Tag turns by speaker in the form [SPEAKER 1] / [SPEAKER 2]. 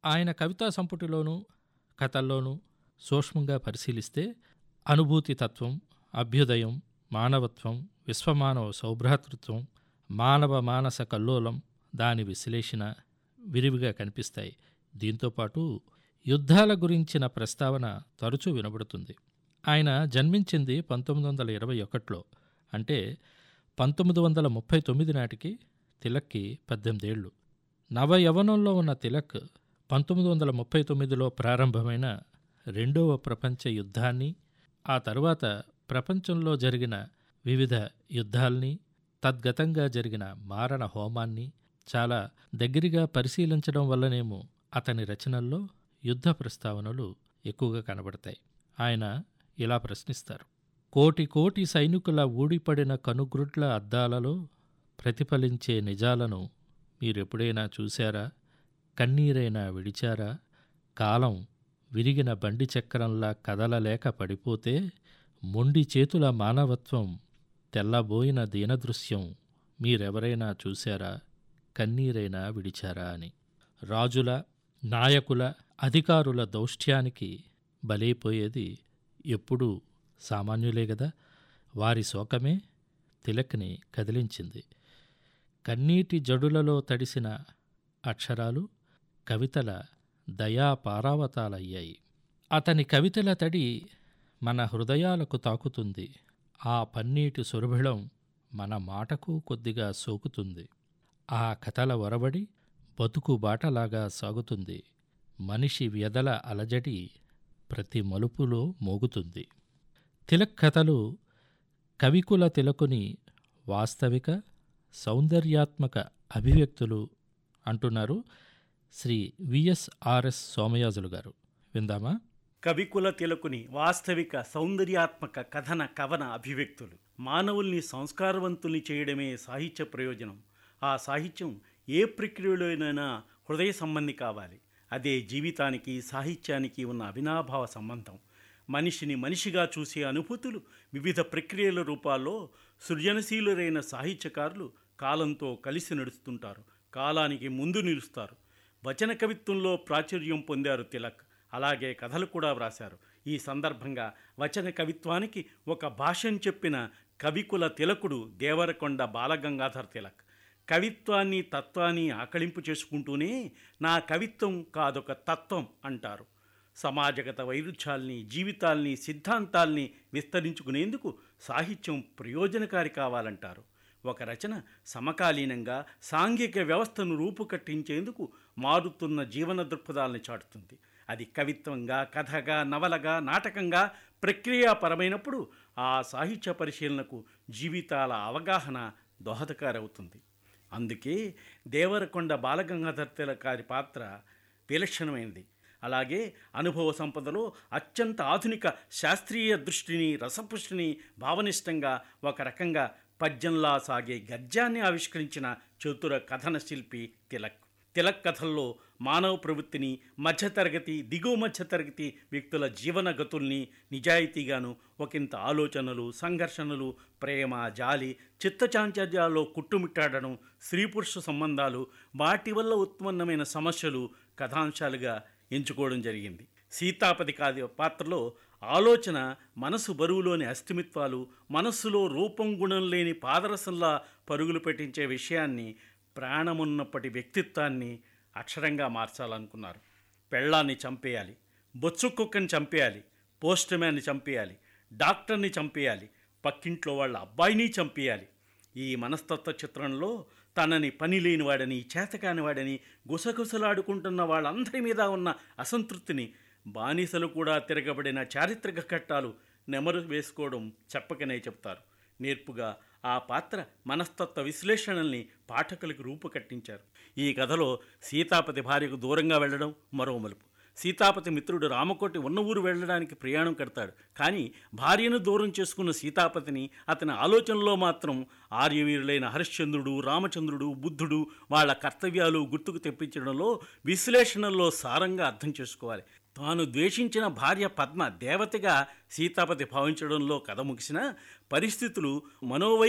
[SPEAKER 1] ఆయన కవితా సంపుటిలోనూ కథల్లోనూ సూక్ష్మంగా పరిశీలిస్తే అనుభూతి తత్వం అభ్యుదయం మానవత్వం విశ్వమానవ సౌభ్రాతృత్వం మానవ మానస కల్లోలం దాని విశ్లేషణ విరివిగా కనిపిస్తాయి దీంతోపాటు యుద్ధాల గురించిన ప్రస్తావన తరచూ వినబడుతుంది ఆయన జన్మించింది పంతొమ్మిది వందల ఇరవై ఒకటిలో అంటే పంతొమ్మిది వందల ముప్పై తొమ్మిది నాటికి తిలక్కి పద్దెనిమిదేళ్లు నవ యవనంలో ఉన్న తిలక్ పంతొమ్మిది వందల ముప్పై తొమ్మిదిలో ప్రారంభమైన రెండవ ప్రపంచ యుద్ధాన్ని ఆ తరువాత ప్రపంచంలో జరిగిన వివిధ యుద్ధాల్ని తద్గతంగా జరిగిన మారణ హోమాన్ని చాలా దగ్గరగా పరిశీలించడం వల్లనేమో అతని రచనల్లో యుద్ధ ప్రస్తావనలు ఎక్కువగా కనబడతాయి ఆయన ఇలా ప్రశ్నిస్తారు కోటి కోటి సైనికుల ఊడిపడిన కనుగ్రుడ్ల అద్దాలలో ప్రతిఫలించే నిజాలను మీరెప్పుడైనా చూశారా కన్నీరైనా విడిచారా కాలం విరిగిన బండి చక్రంలా కదలలేక పడిపోతే మొండి చేతుల మానవత్వం తెల్లబోయిన దీనదృశ్యం మీరెవరైనా చూశారా కన్నీరైనా విడిచారా అని రాజుల నాయకుల అధికారుల దౌష్ట్యానికి బలైపోయేది ఎప్పుడూ సామాన్యులే గదా వారి శోకమే తిలక్ని కదిలించింది కన్నీటి జడులలో తడిసిన అక్షరాలు కవితల దయా పారావతాలయ్యాయి అతని కవితల తడి మన హృదయాలకు తాకుతుంది ఆ పన్నీటి సురభిళం మన మాటకు కొద్దిగా సోకుతుంది ఆ కథల ఒరబడి బతుకు బాటలాగా సాగుతుంది మనిషి వ్యధల అలజడి ప్రతి మలుపులో మోగుతుంది తిలక్ కథలు కవికుల తిలకుని వాస్తవిక సౌందర్యాత్మక అభివ్యక్తులు అంటున్నారు శ్రీ విఎస్ఆర్ఎస్ సోమయాజులు గారు విందామా
[SPEAKER 2] కవికుల తిలకుని వాస్తవిక సౌందర్యాత్మక కథన కవన అభివ్యక్తులు మానవుల్ని సంస్కారవంతుల్ని చేయడమే సాహిత్య ప్రయోజనం ఆ సాహిత్యం ఏ ప్రక్రియలోనైనా హృదయ సంబంధి కావాలి అదే జీవితానికి సాహిత్యానికి ఉన్న అవినాభావ సంబంధం మనిషిని మనిషిగా చూసే అనుభూతులు వివిధ ప్రక్రియల రూపాల్లో సృజనశీలురైన సాహిత్యకారులు కాలంతో కలిసి నడుస్తుంటారు కాలానికి ముందు నిలుస్తారు వచన కవిత్వంలో ప్రాచుర్యం పొందారు తిలక్ అలాగే కథలు కూడా వ్రాశారు ఈ సందర్భంగా వచన కవిత్వానికి ఒక భాషను చెప్పిన కవికుల తిలకుడు దేవరకొండ బాలగంగాధర్ తిలక్ కవిత్వాన్ని తత్వాన్ని ఆకళింపు చేసుకుంటూనే నా కవిత్వం కాదొక తత్వం అంటారు సమాజగత వైరుధ్యాల్ని జీవితాల్ని సిద్ధాంతాల్ని విస్తరించుకునేందుకు సాహిత్యం ప్రయోజనకారి కావాలంటారు ఒక రచన సమకాలీనంగా సాంఘిక వ్యవస్థను రూపుకట్టించేందుకు మారుతున్న జీవన దృక్పథాలను చాటుతుంది అది కవిత్వంగా కథగా నవలగా నాటకంగా ప్రక్రియాపరమైనప్పుడు ఆ సాహిత్య పరిశీలనకు జీవితాల అవగాహన దోహదకారవుతుంది అందుకే దేవరకొండ బాలగంగాధర్ తిలకారి పాత్ర విలక్షణమైనది అలాగే అనుభవ సంపదలో అత్యంత ఆధునిక శాస్త్రీయ దృష్టిని రసపుష్టిని భావనిష్టంగా ఒక రకంగా పద్యంలా సాగే గద్యాన్ని ఆవిష్కరించిన చతుర కథన శిల్పి తిలక్ తిలక్ కథల్లో మానవ ప్రవృత్తిని మధ్యతరగతి దిగువ మధ్యతరగతి వ్యక్తుల జీవన గతుల్ని నిజాయితీగాను ఒకంత ఆలోచనలు సంఘర్షణలు ప్రేమ జాలి చిత్తచాంచర్యాల్లో కుట్టుమిట్టాడడం స్త్రీ పురుష సంబంధాలు వాటి వల్ల ఉత్పన్నమైన సమస్యలు కథాంశాలుగా ఎంచుకోవడం జరిగింది సీతాపతి కాది పాత్రలో ఆలోచన మనసు బరువులోని అస్థిమిత్వాలు మనస్సులో రూపం గుణం లేని పాదరసంలా పరుగులు పెట్టించే విషయాన్ని ప్రాణమున్నప్పటి వ్యక్తిత్వాన్ని అక్షరంగా మార్చాలనుకున్నారు పెళ్ళాన్ని చంపేయాలి బొచ్చు కుక్కని చంపేయాలి పోస్ట్ మ్యాన్ని చంపేయాలి డాక్టర్ని చంపేయాలి పక్కింట్లో వాళ్ళ అబ్బాయిని చంపేయాలి ఈ మనస్తత్వ చిత్రంలో తనని పని లేనివాడని చేతకానివాడని గుసగుసలాడుకుంటున్న వాళ్ళందరి మీద ఉన్న అసంతృప్తిని బానిసలు కూడా తిరగబడిన చారిత్రక ఘట్టాలు నెమరు వేసుకోవడం చెప్పకనే చెప్తారు నేర్పుగా ఆ పాత్ర మనస్తత్వ విశ్లేషణల్ని పాఠకులకు రూపుకట్టించారు ఈ కథలో సీతాపతి భార్యకు దూరంగా వెళ్ళడం మరో మలుపు సీతాపతి మిత్రుడు రామకోటి ఉన్న ఊరు వెళ్ళడానికి ప్రయాణం కడతాడు కానీ భార్యను దూరం చేసుకున్న సీతాపతిని అతని ఆలోచనలో మాత్రం ఆర్యవీరులైన హరిశ్చంద్రుడు రామచంద్రుడు బుద్ధుడు వాళ్ళ కర్తవ్యాలు గుర్తుకు తెప్పించడంలో విశ్లేషణల్లో సారంగా అర్థం చేసుకోవాలి తాను ద్వేషించిన భార్య పద్మ దేవతగా సీతాపతి భావించడంలో కథ ముగిసిన పరిస్థితులు మనోవై